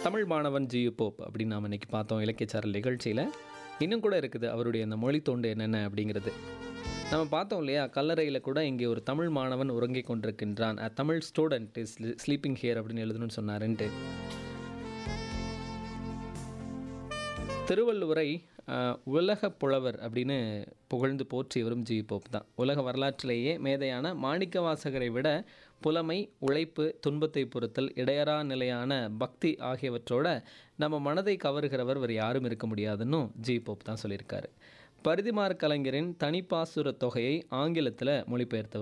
தமிழ் மாணவன் G U Pope அப்படின்னு நாம் இன்னைக்கு பார்த்தோம் இலக்கியச்சாரல் நிகழ்ச்சியில் இன்னும் கூட இருக்குது அவருடைய அந்த மொழி தோண்டு என்னென்ன அப்படிங்கிறது நம்ம பார்த்தோம் இல்லையா கல்லறையில் கூட இங்கே ஒரு தமிழ் மாணவன் உறங்கிக் கொண்டிருக்கின்றான் a Tamil student is sleeping here அப்படின்னு எழுதணும்னு சொன்னாருன்ட்டு திருவள்ளுவரை அஹ், உலக புலவர் அப்படின்னு புகழ்ந்து போற்றியவரும் ஜி போப் தான் உலக வரலாற்றிலேயே மேதையான மாணிக்கவாசகரை விட புலமை உழைப்பு துன்பத்தை பொறுத்தல் இடையறா நிலையான பக்தி ஆகியவற்றோட நம்ம மனதை கவருகிறவர் வேறு யாரும் இருக்க முடியாதுன்னு ஜி போப் தான் சொல்லியிருக்காரு பரிதிமார் கலைஞரின் தனிப்பாசுர தொகையை ஆங்கிலத்தில் மொழிபெயர்த்தவர்